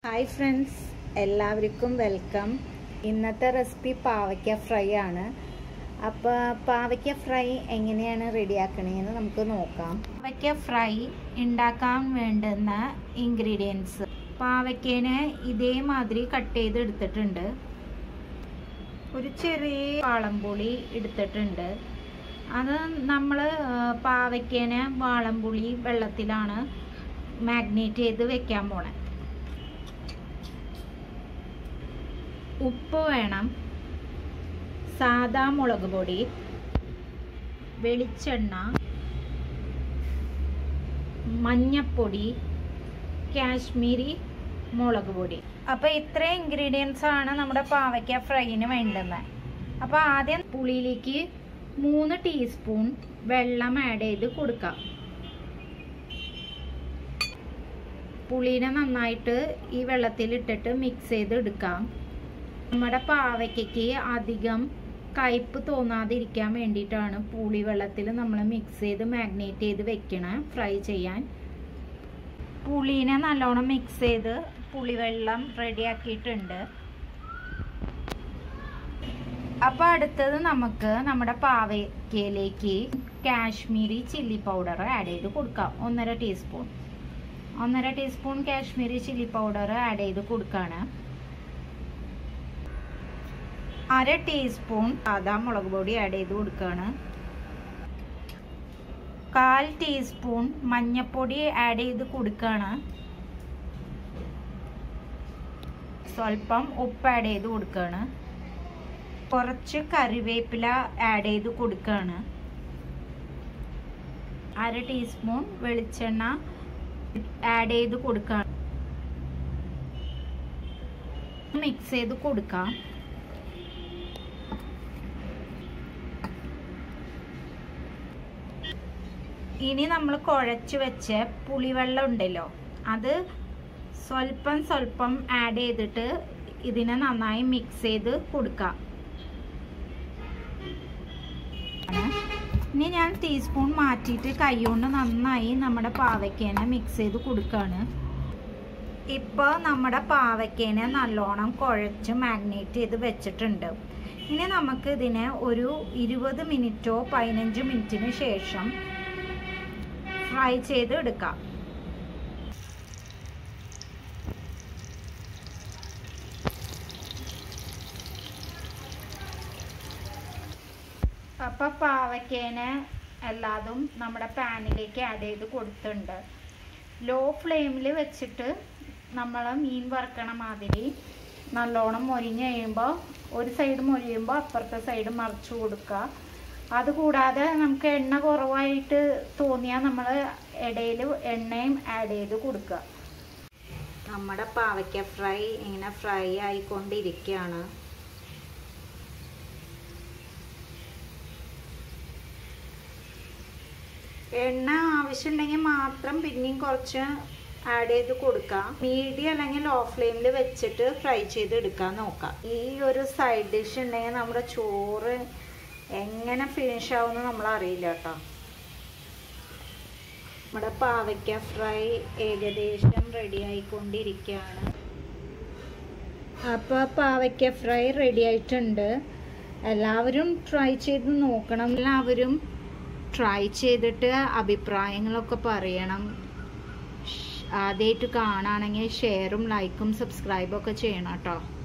hi friends എല്ലാവർക്കും welcome ഇന്നത്തെ recipe പാവയ്ക്ക ഫ്രൈ ആണ് അപ്പോൾ പാവയ്ക്ക ഫ്രൈ എങ്ങനെയാണ് റെഡിയാക്കണേന്ന് നമുക്ക് നോക്കാം പാവയ്ക്ക ഫ്രൈ ഉണ്ടാക്കാൻ വേണ്ടുന്ന ഇൻഗ്രീഡിയൻസ് പാവയ്ക്കേനെ ഇതേമാതിരി കട്ട് ചെയ്ത് എടുത്തിട്ടുണ്ട് ഒരു ചെറിയ വാളംപുളി എടുത്തിട്ടുണ്ട് അത് നമ്മൾ പാവയ്ക്കേനെ വാളംപുളി വെള്ളത്തിലാണ് മാഗ്നേറ്റ് ചെയ്ത് വെക്കാൻ പോണേ ഉപ്പ് വേണം സാദാ മുളക് പൊടി വെളിച്ചെണ്ണ മഞ്ഞപ്പൊടി കാശ്മീരി മുളക് പൊടി അപ്പോൾ ഇത്രയും ഇൻഗ്രീഡിയൻസ് ആണ് നമ്മുടെ പാവയ്ക്ക ഫ്രൈന് വേണ്ടുന്നത് അപ്പോൾ ആദ്യം പുളിയിലേക്ക് മൂന്ന് ടീസ്പൂൺ വെള്ളം ആഡ് ചെയ്ത് കൊടുക്കാം പുളീനെ നന്നായിട്ട് ഈ വെള്ളത്തിൽ ഇട്ടിട്ട് മിക്സ് ചെയ്ത് എടുക്കാം നമ്മുടെ പാവയ്ക്കയ്ക്ക് അധികം കയ്പ്പ് തോന്നാതിരിക്കാൻ വേണ്ടിയിട്ടാണ് പുളി വെള്ളത്തിൽ നമ്മൾ മിക്സ് ചെയ്ത് മാഗ്നേറ്റ് ചെയ്ത് വെക്കണേ ഫ്രൈ ചെയ്യാൻ പുളീനെ നല്ലോണം മിക്സ് ചെയ്ത് പുളിവെള്ളം റെഡിയാക്കിയിട്ടുണ്ട് അപ്പോൾ അടുത്തത് നമുക്ക് നമ്മുടെ പാവയ്ക്കയിലേക്ക് കാശ്മീരി ചില്ലി പൗഡർ ആഡ് ചെയ്ത് കൊടുക്കാം ഒന്നര ടീസ്പൂൺ ഒന്നര teaspoon Kashmiri chilli powder add ചെയ്ത് കൊടുക്കുകയാണ് അര ടീസ്പൂൺ സാദാ മുളക് പൊടി ആഡ് ചെയ്ത് കൊടുക്കുകയാണ് കാൽ ടീസ്പൂൺ മഞ്ഞൾപ്പൊടി ആഡ് ചെയ്ത് കൊടുക്കുകയാണ് സ്വല്പം ഉപ്പ് ആഡ് ചെയ്ത് കൊടുക്കുകയാണ് കുറച്ച് കറിവേപ്പില ആഡ് ചെയ്ത് കൊടുക്കുകയാണ് അര ടീസ്പൂൺ വെളിച്ചെണ്ണ ആഡ് ചെയ്ത് കൊടുക്കുകയാണ് മിക്സ് ചെയ്ത് കൊടുക്കാം ഇനി നമ്മൾ കുഴച്ച് വെച്ച പുളിവെള്ളം ഉണ്ടല്ലോ അത് സ്വല്പം സ്വല്പം ആഡ് ചെയ്തിട്ട് ഇതിനെ നന്നായി മിക്സ് ചെയ്ത് കൊടുക്കാം ഇനി ഞാൻ ടീസ്പൂൺ മാറ്റിയിട്ട് കൈകൊണ്ട് നന്നായി നമ്മുടെ പാവയ്ക്കേനെ മിക്സ് ചെയ്ത് കൊടുക്കുകയാണ് ഇപ്പോൾ നമ്മുടെ പാവയ്ക്കേനെ നല്ലോണം കുഴച്ച് മാഗ്നേറ്റ് ചെയ്ത് വെച്ചിട്ടുണ്ട് ഇനി നമുക്ക് ഇതിനെ ഒരു ഇരുപത് മിനിറ്റോ പതിനഞ്ച് മിനിറ്റിന് ശേഷം ഫ്രൈ ചെയ്ത് എടുക്കാം അപ്പം പാവയ്ക്കേനെ എല്ലാതും നമ്മുടെ പാനിലേക്ക് ആഡ് ചെയ്ത് കൊടുത്തിട്ടുണ്ട് ലോ ഫ്ലെയിമിൽ വെച്ചിട്ട് നമ്മൾ മീൻ വറുക്കണ മാതിരി നല്ലോണം മൊരിഞ്ഞ് കഴിയുമ്പോൾ ഒരു സൈഡ് മൊരിയുമ്പോൾ അപ്പുറത്തെ സൈഡ് മറിച്ച് കൊടുക്കുക അതുകൂടാതെ നമുക്ക് എണ്ണ കുറവായിട്ട് തോന്നിയാൽ നമ്മൾ ഇടയിൽ എണ്ണയും ആഡ് ചെയ്ത് കൊടുക്കുക നമ്മുടെ പാവയ്ക്ക ഫ്രൈ ഇങ്ങനെ ഫ്രൈ ആയിക്കൊണ്ടിരിക്കുകയാണ് എണ്ണ ആവശ്യമുണ്ടെങ്കിൽ മാത്രം പിന്നെയും കുറച്ച് ആഡ് ചെയ്ത് കൊടുക്കാം മീഡിയം അല്ലെങ്കിൽ ലോ ഫ്ലെയിമിൽ വെച്ചിട്ട് ഫ്രൈ ചെയ്ത് എടുക്കാൻ നോക്കാം ഈ ഒരു സൈഡ് ഡിഷ് ഉണ്ടെങ്കിൽ നമ്മുടെ ചോറ് എങ്ങനെ ഫിനിഷ് ആവുമെന്ന് നമ്മൾ അറിയില്ല കേട്ടോ നമ്മുടെ പാവയ്ക്ക ഫ്രൈ ഏകദേശം റെഡി ആയിക്കൊണ്ടിരിക്കുകയാണ് അപ്പോൾ പാവയ്ക്ക ഫ്രൈ റെഡി ആയിട്ടുണ്ട് എല്ലാവരും ട്രൈ ചെയ്ത് നോക്കണം എല്ലാവരും ട്രൈ ചെയ്തിട്ട് അഭിപ്രായങ്ങളൊക്കെ പറയണം ആദ്യമായിട്ട് കാണുകയാണെങ്കിൽ ഷെയറും ലൈക്കും സബ്സ്ക്രൈബും ഒക്കെ ചെയ്യണം കേട്ടോ